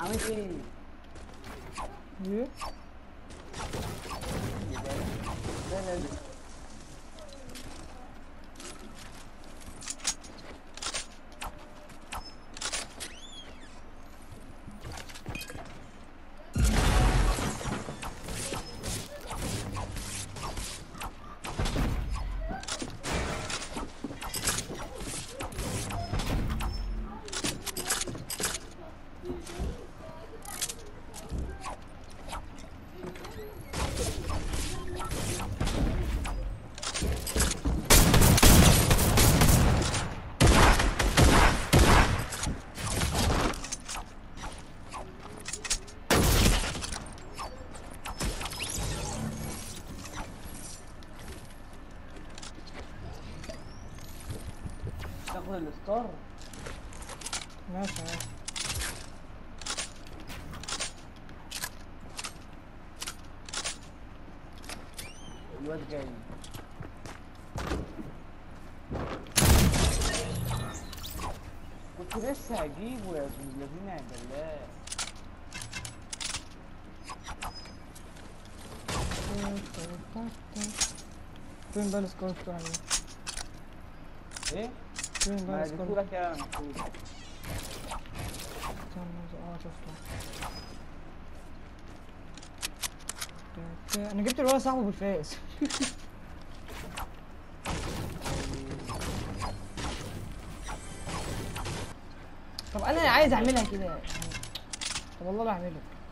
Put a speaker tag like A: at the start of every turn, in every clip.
A: عملت ايه؟
B: ايه
A: لا لا لا تاخد الستار
B: ماشي ماشي
A: الواد جاي كنت لسه هجيبه يا ابن الذين يا جلال
B: فين بقى السكور بتاعي
A: ايه؟
B: فين بقى
A: ما
B: السكور
A: اديتهولك يا محمود
B: استنى اه شفته انا جبت الولد صاحبه بالفاس طب انا عايز اعملها كده يعني طب والله بعملها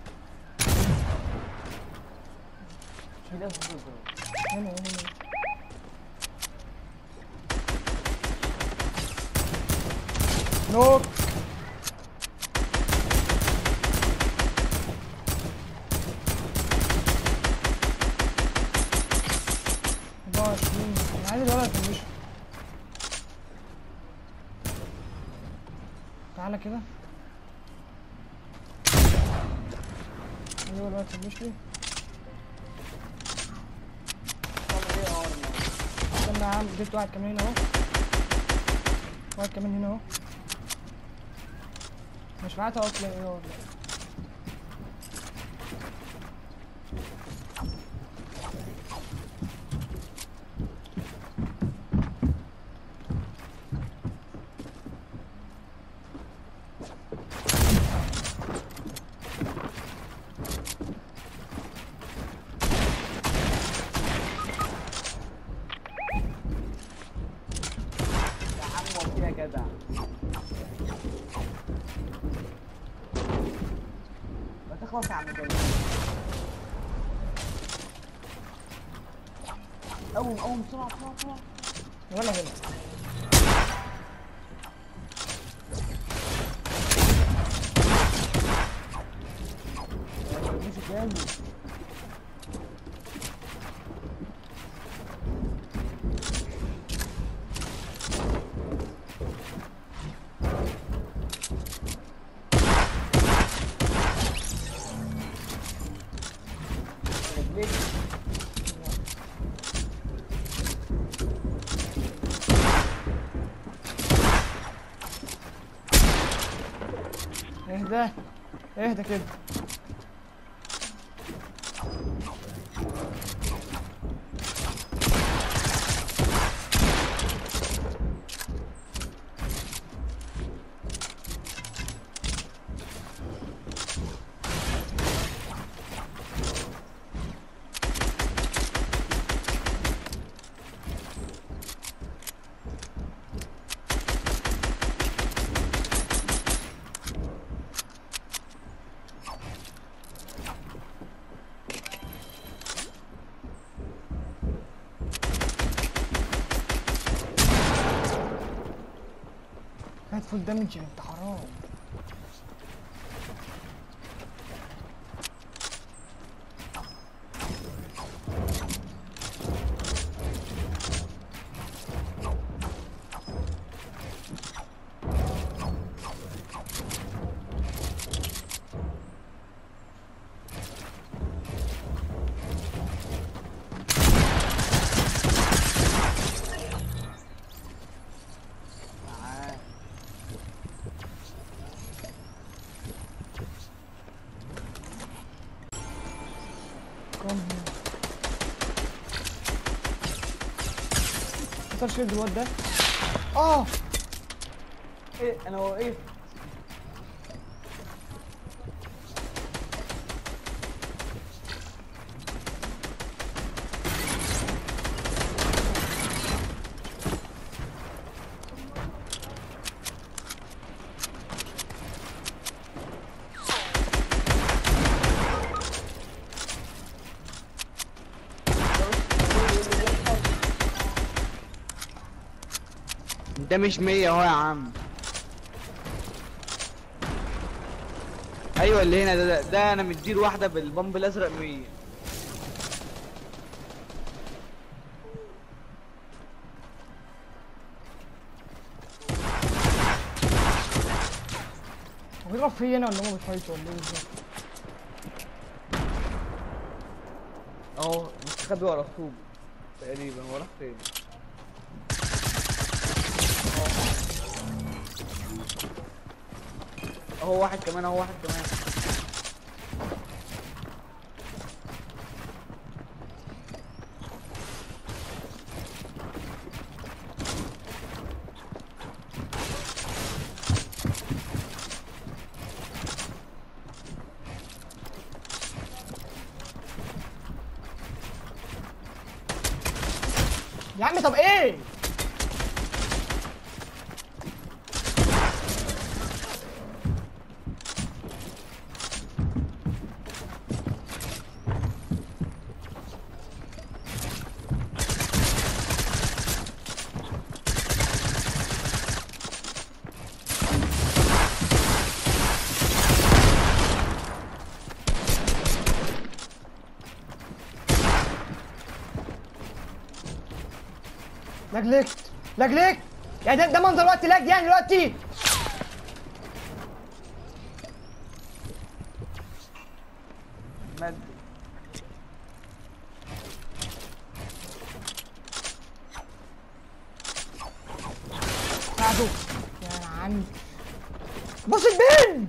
A: في ناس بتضرب
B: هنا هنا هنا نوك أربعة وعشرين أنا عايز الولد يفنشه تعالى كده ايوه الولد يفنش لي
A: طب ايه يا عمر
B: استنى يا عم جبت واحد كمان هنا اهو واحد كمان هنا اهو مش معاك اصلا ايه والله
A: يا عم وفي يا جدع ما تخلص يا عم جلال قوم قوم بسرعة بسرعة بسرعة
B: ولا هنا
A: مش جامد رجليك
B: اهدى اهدى كده هات فول دامج انت حرام
A: معاه
B: كسر شيلد الواد ده اه
A: ايه انا وقفت
C: ده مش 100 اهو يا عم ايوه اللي هنا ده, ده, ده انا مديله واحده بالبامب الازرق 100
B: هو بيضرب فيا انا ولا هو بيفايت ولا ايه بالظبط
A: اهو مستخبي ورا الطوب تقريبا ورا فين اهو واحد كمان اهو واحد كمان
B: يا عم طب ايه لجلكت لجلكت يعني ده, ده منظر وقت لاج يعني دلوقتي
A: مد
B: ساعده يا عم بص البين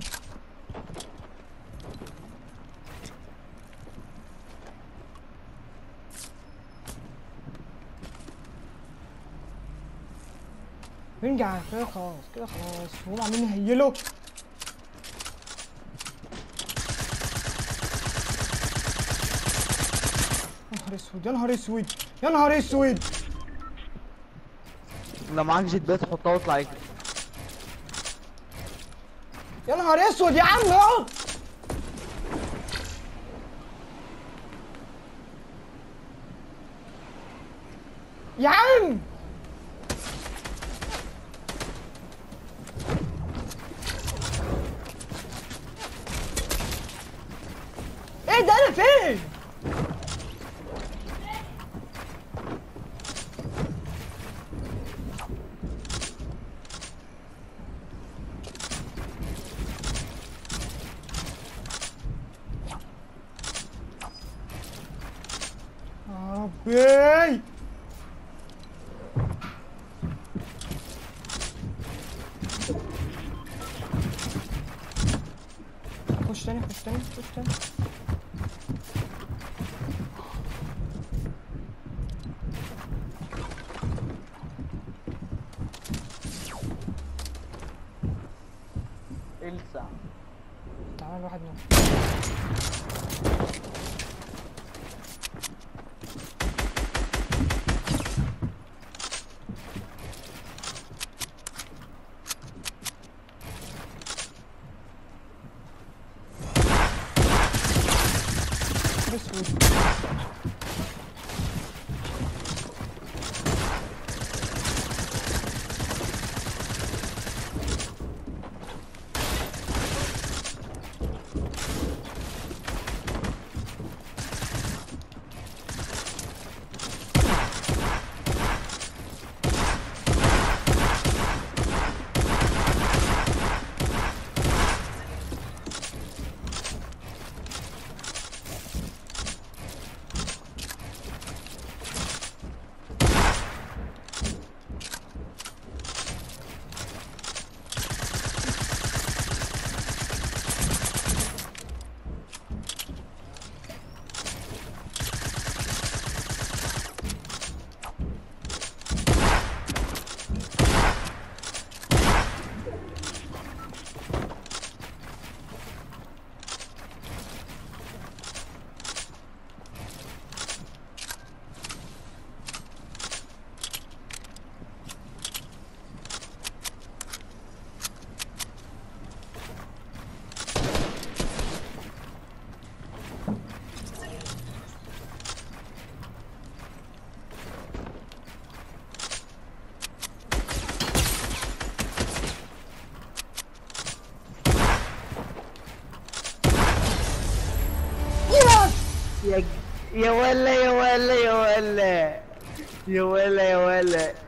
B: نرجع كده خلاص كده خلاص هم عاملين يهيلوا يا نهار اسود يا نهار اسود يا نهار اسود
C: لو معاك جيت بيت حطها واطلع يجري
B: يا نهار اسود يا عم اقعد يا عم ايه ده انا فين يا ربي خش تاني خش تاني خش تاني
A: السع
B: تعال واحد نوم اسود
C: يا ج- يا ولا يا ولا يا ولا يا ولا يا ولا